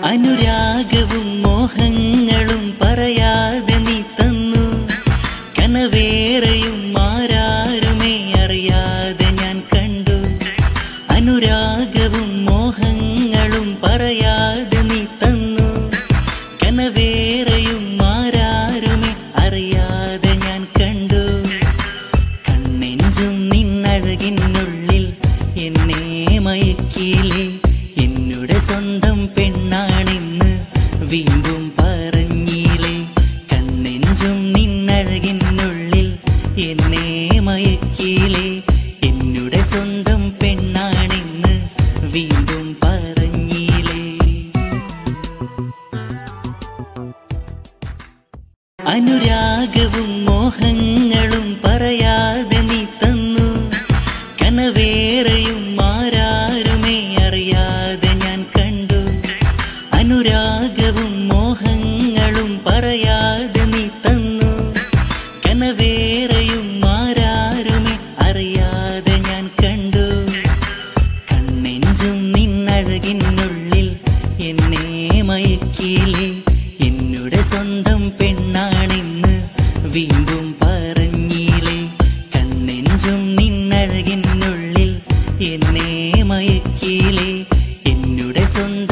അനുരാഗവും മോഹങ്ങളും പറയാതെ നീ തന്നു കനവേറെയും മാരാരുമേ അറിയാതെ ഞാൻ കണ്ടു അനുരാഗവും മോഹങ്ങളും പറയാതെ നീ തന്നു കനവേറെയും മാരാരുമേ അറിയാതെ ഞാൻ കണ്ടു കണ്ണെഞ്ചും നിന്നഴകിനുള്ളിൽ എന്നെ മയക്കിയില്ലേ എന്നുടെ സ്വന്തം പെണ്ണാണെന്ന് വീണ്ടും പറഞ്ഞില്ലേ കണ്ണെഞ്ചും നിന്നഴകിനുള്ളിൽ എന്നെ മയക്കിയില്ലേ എന്നുടെ സ്വന്തം പെണ്ണാണെന്ന് വീണ്ടും പറഞ്ഞില്ലേ അനുരാഗവും മോഹങ്ങളും പറയാതെ നീ തന്നു കനവേറെയും മാരാരുമേ അറിയാതെ ഞാൻ കണ്ടു അനുരാഗവും മോഹങ്ങളും പറയാതെ നീ തന്നു കനവേറെയും മാരാരുമേ അറിയാതെ ഞാൻ കണ്ടു കണ്ണെഞ്ചും നിന്നഴകിനുള്ളിൽ എന്നെ മയക്കിയില്ലേ എന്നുടെ സ്വന്തം പെണ്ണാണെന്ന് വീണ്ടും പറഞ്ഞില്ലേ കണ്ണെഞ്ചും നിന്നഴകിനുള്ളിൽ എന്നെ മയക്കിയില്ലേ എന്നുടെ സ്വന്തം